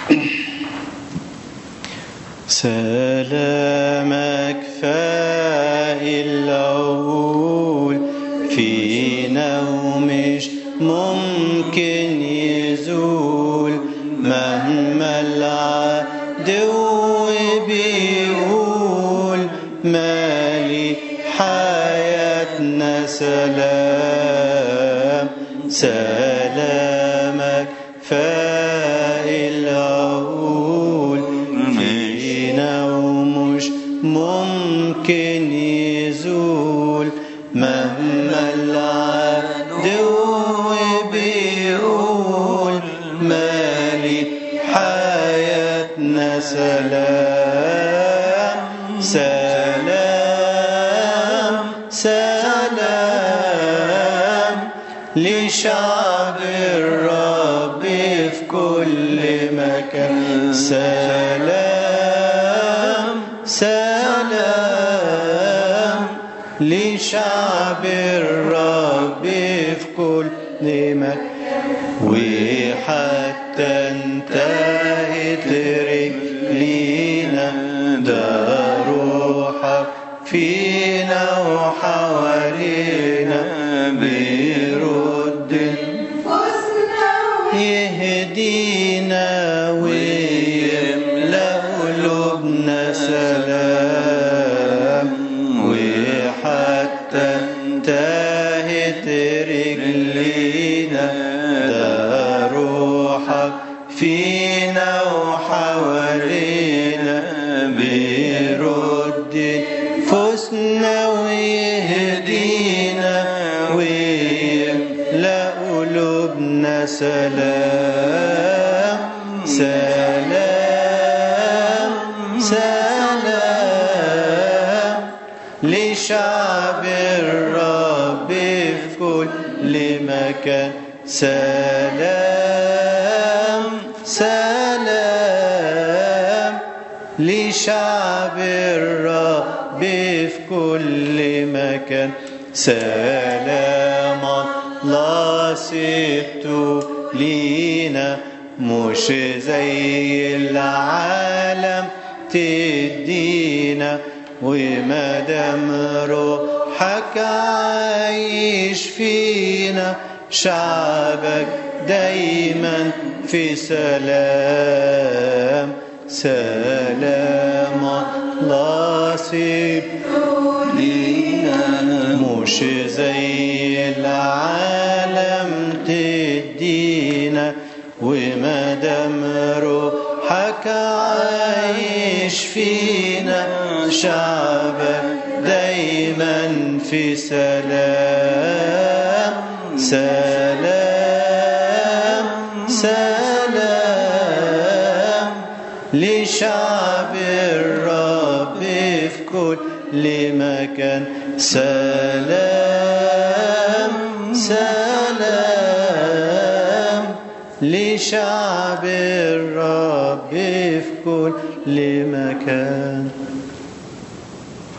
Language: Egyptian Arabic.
سلامك فائل الأول فينا ومش ممكن يزول مهما العدو بيقول مالي حياتنا سلام سلامك فائل أقول فينا ومش ممكن يزول مهما العدو بيقول مالي حياتنا سلام سلام سلام لشعب الرب في كل مكان سلام سلام لشعب الرب في كل مكان وحتى انتهت رجلينا ده روحك فينا وحوالينا بيرد يهدينا ويملأ قلوبنا سلام وحتى انتهت رجلينا ده روحك فينا وحوالينا بيرد نفوسنا ويهدينا ويملأ قلوبنا سلام سلام سلام لشعب الرب في كل مكان سلام سلام لشعب الرب في كل مكان سلام الله سبته لينا مش زي العالم تدينا ومادام روحك عايش فينا شعبك دايما في سلام سلام الله سبته لينا مش زي العالم تدينا ومادام روحك عايش فينا شعبك دايما في سلام سلام سلام لشعب الرب في كل مكان سلام سلام لشعب الرب في كل مكان